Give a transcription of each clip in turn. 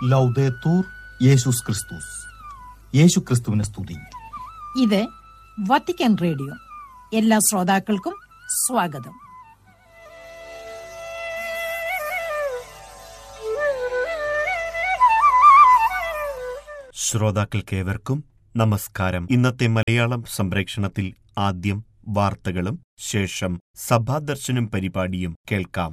ലൗദേത്തൂർ യേശുസ് ക്രിസ്തുസ് യേശു ക്രിസ്തുവിനെ സ്തുതി ഇത് വത്തിക്കാൻ റേഡിയോ എല്ലാ ശ്രോതാക്കൾക്കും സ്വാഗതം ശ്രോതാക്കൾക്കേവർക്കും നമസ്കാരം ഇന്നത്തെ മലയാളം സംപ്രേക്ഷണത്തിൽ ആദ്യം വാർത്തകളും ശേഷം സഭാദർശനം പരിപാടിയും കേൾക്കാം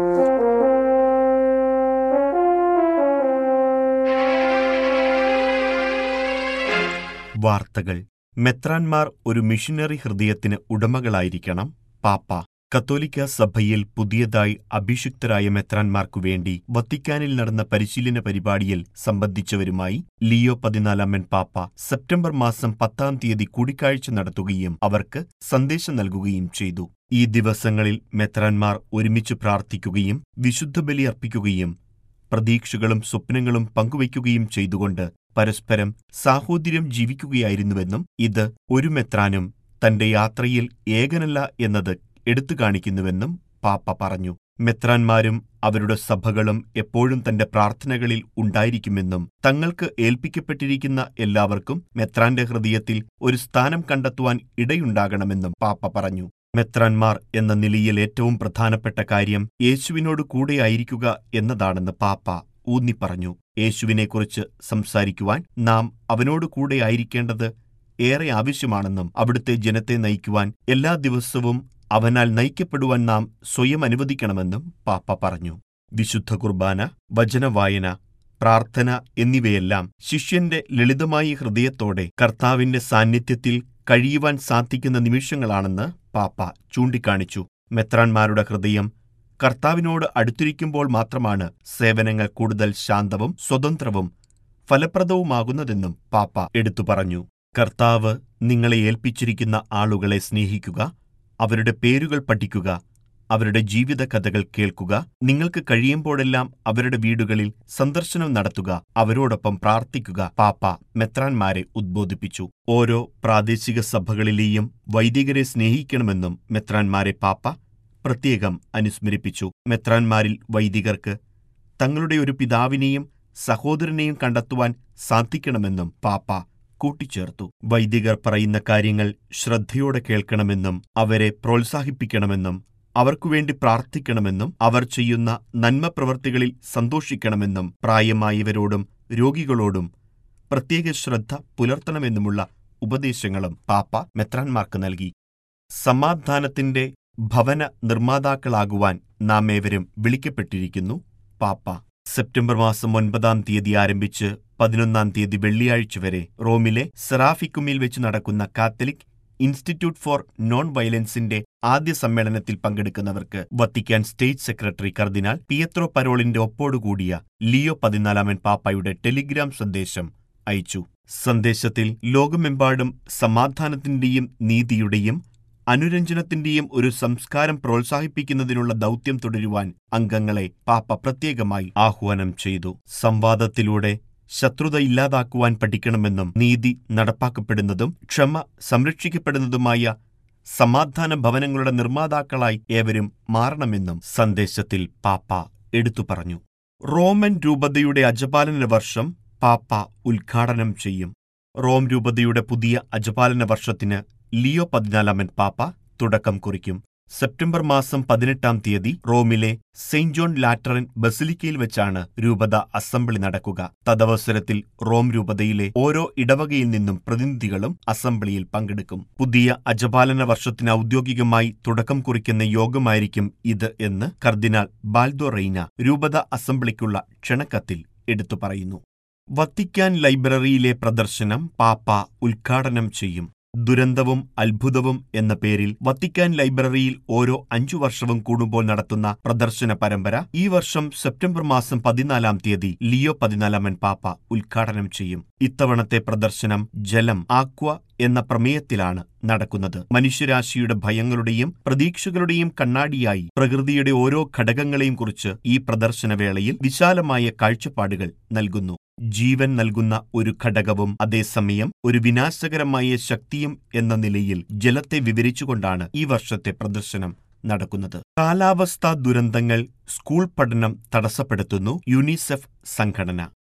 വാർത്തകൾ മെത്രാൻമാർ ഒരു മിഷനറി ഹൃദയത്തിന് ഉടമകളായിരിക്കണം പാപ്പ കത്തോലിക്ക സഭയിൽ പുതിയതായി അഭിഷിക്തരായ മെത്രാൻമാർക്കു വേണ്ടി വത്തിക്കാനിൽ നടന്ന പരിശീലന പരിപാടിയിൽ സംബന്ധിച്ചവരുമായി ലിയോ പതിനാലാമൻ പാപ്പ സെപ്റ്റംബർ മാസം പത്താം തീയതി കൂടിക്കാഴ്ച നടത്തുകയും അവർക്ക് സന്ദേശം നൽകുകയും ചെയ്തു ഈ ദിവസങ്ങളിൽ മെത്രാൻമാർ ഒരുമിച്ച് പ്രാർത്ഥിക്കുകയും വിശുദ്ധ ബലി അർപ്പിക്കുകയും പ്രതീക്ഷകളും സ്വപ്നങ്ങളും പങ്കുവയ്ക്കുകയും ചെയ്തുകൊണ്ട് പരസ്പരം സാഹോദര്യം ജീവിക്കുകയായിരുന്നുവെന്നും ഇത് ഒരു മെത്രാനും തന്റെ യാത്രയിൽ ഏകനല്ല എന്നത് എടുത്തു കാണിക്കുന്നുവെന്നും പാപ്പ പറഞ്ഞു മെത്രാന്മാരും അവരുടെ സഭകളും എപ്പോഴും തന്റെ പ്രാർത്ഥനകളിൽ ഉണ്ടായിരിക്കുമെന്നും തങ്ങൾക്ക് ഏൽപ്പിക്കപ്പെട്ടിരിക്കുന്ന എല്ലാവർക്കും മെത്രാന്റെ ഹൃദയത്തിൽ ഒരു സ്ഥാനം കണ്ടെത്തുവാൻ ഇടയുണ്ടാകണമെന്നും പാപ്പ പറഞ്ഞു മെത്രാന്മാർ എന്ന നിലയിൽ ഏറ്റവും പ്രധാനപ്പെട്ട കാര്യം യേശുവിനോട് കൂടെയായിരിക്കുക എന്നതാണെന്ന് പാപ്പ ഊന്നിപ്പറഞ്ഞു യേശുവിനെക്കുറിച്ച് സംസാരിക്കുവാൻ നാം അവനോട് കൂടെയായിരിക്കേണ്ടത് ഏറെ ആവശ്യമാണെന്നും അവിടുത്തെ ജനത്തെ നയിക്കുവാൻ എല്ലാ ദിവസവും അവനാൽ നയിക്കപ്പെടുവാൻ നാം സ്വയം അനുവദിക്കണമെന്നും പാപ്പ പറഞ്ഞു വിശുദ്ധ കുർബാന വചനവായന പ്രാർത്ഥന എന്നിവയെല്ലാം ശിഷ്യന്റെ ലളിതമായ ഹൃദയത്തോടെ കർത്താവിന്റെ സാന്നിധ്യത്തിൽ കഴിയുവാൻ സാധിക്കുന്ന നിമിഷങ്ങളാണെന്ന് പാപ്പ ചൂണ്ടിക്കാണിച്ചു മെത്രാന്മാരുടെ ഹൃദയം കർത്താവിനോട് അടുത്തിരിക്കുമ്പോൾ മാത്രമാണ് സേവനങ്ങൾ കൂടുതൽ ശാന്തവും സ്വതന്ത്രവും ഫലപ്രദവുമാകുന്നതെന്നും പാപ്പ എടുത്തു പറഞ്ഞു കർത്താവ് നിങ്ങളെ ഏൽപ്പിച്ചിരിക്കുന്ന ആളുകളെ സ്നേഹിക്കുക അവരുടെ പേരുകൾ പഠിക്കുക അവരുടെ ജീവിത കഥകൾ കേൾക്കുക നിങ്ങൾക്ക് കഴിയുമ്പോഴെല്ലാം അവരുടെ വീടുകളിൽ സന്ദർശനം നടത്തുക അവരോടൊപ്പം പ്രാർത്ഥിക്കുക പാപ്പ മെത്രാന്മാരെ ഉദ്ബോധിപ്പിച്ചു ഓരോ പ്രാദേശിക സഭകളിലെയും വൈദികരെ സ്നേഹിക്കണമെന്നും മെത്രാന്മാരെ പാപ്പ പ്രത്യേകം അനുസ്മരിപ്പിച്ചു മെത്രാന്മാരിൽ വൈദികർക്ക് തങ്ങളുടെ ഒരു പിതാവിനെയും സഹോദരനെയും കണ്ടെത്തുവാൻ സാധിക്കണമെന്നും പാപ്പ കൂട്ടിച്ചേർത്തു വൈദികർ പറയുന്ന കാര്യങ്ങൾ ശ്രദ്ധയോടെ കേൾക്കണമെന്നും അവരെ പ്രോത്സാഹിപ്പിക്കണമെന്നും അവർക്കുവേണ്ടി പ്രാർത്ഥിക്കണമെന്നും അവർ ചെയ്യുന്ന നന്മ പ്രവൃത്തികളിൽ സന്തോഷിക്കണമെന്നും പ്രായമായവരോടും രോഗികളോടും പ്രത്യേക ശ്രദ്ധ പുലർത്തണമെന്നുമുള്ള ഉപദേശങ്ങളും പാപ്പ മെത്രാന്മാർക്ക് നൽകി സമാധാനത്തിന്റെ ഭവന നിർമ്മാതാക്കളാകുവാൻ നാം ഏവരും വിളിക്കപ്പെട്ടിരിക്കുന്നു പാപ്പ സെപ്റ്റംബർ മാസം ഒൻപതാം തീയതി ആരംഭിച്ച് പതിനൊന്നാം തീയതി വെള്ളിയാഴ്ച വരെ റോമിലെ സെറാഫിക്കുമിൽ വെച്ച് നടക്കുന്ന കാത്തലിക് ഇൻസ്റ്റിറ്റ്യൂട്ട് ഫോർ നോൺ വയലൻസിന്റെ ആദ്യ സമ്മേളനത്തിൽ പങ്കെടുക്കുന്നവർക്ക് വത്തിക്കാൻ സ്റ്റേറ്റ് സെക്രട്ടറി കർദിനാൾ പിയത്രോ പരോളിന്റെ ഒപ്പോടുകൂടിയ ലിയോ പതിനാലാമൻ പാപ്പായുടെ ടെലിഗ്രാം സന്ദേശം അയച്ചു സന്ദേശത്തിൽ ലോകമെമ്പാടും സമാധാനത്തിന്റെയും നീതിയുടെയും അനുരഞ്ജനത്തിന്റെയും ഒരു സംസ്കാരം പ്രോത്സാഹിപ്പിക്കുന്നതിനുള്ള ദൗത്യം തുടരുവാൻ അംഗങ്ങളെ പാപ്പ പ്രത്യേകമായി ആഹ്വാനം ചെയ്തു സംവാദത്തിലൂടെ ശത്രുത ഇല്ലാതാക്കുവാൻ പഠിക്കണമെന്നും നീതി നടപ്പാക്കപ്പെടുന്നതും ക്ഷമ സംരക്ഷിക്കപ്പെടുന്നതുമായ സമാധാന ഭവനങ്ങളുടെ നിർമ്മാതാക്കളായി ഏവരും മാറണമെന്നും സന്ദേശത്തിൽ പാപ്പ എടുത്തു പറഞ്ഞു റോമൻ രൂപതയുടെ അജപാലന വർഷം പാപ്പ ഉദ്ഘാടനം ചെയ്യും റോം രൂപതയുടെ പുതിയ അജപാലന വർഷത്തിന് ലിയോ പതിനാലാമൻ പാപ്പ തുടക്കം കുറിക്കും സെപ്റ്റംബർ മാസം പതിനെട്ടാം തീയതി റോമിലെ സെയിന്റ് ജോൺ ലാറ്ററൻ ബസിലിക്കയിൽ വെച്ചാണ് രൂപത അസംബ്ലി നടക്കുക തദവസരത്തിൽ റോം രൂപതയിലെ ഓരോ ഇടവകയിൽ നിന്നും പ്രതിനിധികളും അസംബ്ലിയിൽ പങ്കെടുക്കും പുതിയ അജപാലന വർഷത്തിന് ഔദ്യോഗികമായി തുടക്കം കുറിക്കുന്ന യോഗമായിരിക്കും ഇത് എന്ന് കർദിനാൾ ബാൽദോ റെയ്ന രൂപത അസംബ്ലിക്കുള്ള ക്ഷണക്കത്തിൽ എടുത്തു പറയുന്നു വത്തിക്കാൻ ലൈബ്രറിയിലെ പ്രദർശനം പാപ്പ ഉദ്ഘാടനം ചെയ്യും ദുരന്തവും അത്ഭുതവും എന്ന പേരിൽ വത്തിക്കാൻ ലൈബ്രറിയിൽ ഓരോ അഞ്ചു വർഷവും കൂടുമ്പോൾ നടത്തുന്ന പ്രദർശന പരമ്പര ഈ വർഷം സെപ്റ്റംബർ മാസം പതിനാലാം തീയതി ലിയോ പതിനാലാമൻ പാപ്പ ഉദ്ഘാടനം ചെയ്യും ഇത്തവണത്തെ പ്രദർശനം ജലം ആക്വ എന്ന പ്രമേയത്തിലാണ് നടക്കുന്നത് മനുഷ്യരാശിയുടെ ഭയങ്ങളുടെയും പ്രതീക്ഷകളുടെയും കണ്ണാടിയായി പ്രകൃതിയുടെ ഓരോ ഘടകങ്ങളെയും കുറിച്ച് ഈ പ്രദർശനവേളയിൽ വിശാലമായ കാഴ്ചപ്പാടുകൾ നൽകുന്നു ജീവൻ നൽകുന്ന ഒരു ഘടകവും അതേസമയം ഒരു വിനാശകരമായ ശക്തിയും എന്ന നിലയിൽ ജലത്തെ വിവരിച്ചുകൊണ്ടാണ് ഈ വർഷത്തെ പ്രദർശനം നടക്കുന്നത് കാലാവസ്ഥാ ദുരന്തങ്ങൾ സ്കൂൾ പഠനം തടസ്സപ്പെടുത്തുന്നു യുനിസെഫ് സംഘടന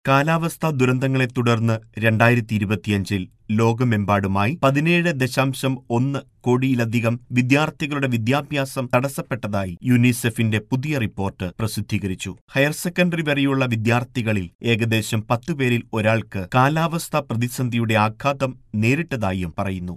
കാലാവസ്ഥാ ദുരന്തങ്ങളെ തുടർന്ന് രണ്ടായിരത്തി ഇരുപത്തിയഞ്ചിൽ ലോകമെമ്പാടുമായി പതിനേഴ് ദശാംശം ഒന്ന് കോടിയിലധികം വിദ്യാർത്ഥികളുടെ വിദ്യാഭ്യാസം തടസ്സപ്പെട്ടതായി യുനിസെഫിന്റെ പുതിയ റിപ്പോർട്ട് പ്രസിദ്ധീകരിച്ചു ഹയർ സെക്കൻഡറി വരെയുള്ള വിദ്യാർത്ഥികളിൽ ഏകദേശം പത്തുപേരിൽ ഒരാൾക്ക് കാലാവസ്ഥാ പ്രതിസന്ധിയുടെ ആഘാതം നേരിട്ടതായും പറയുന്നു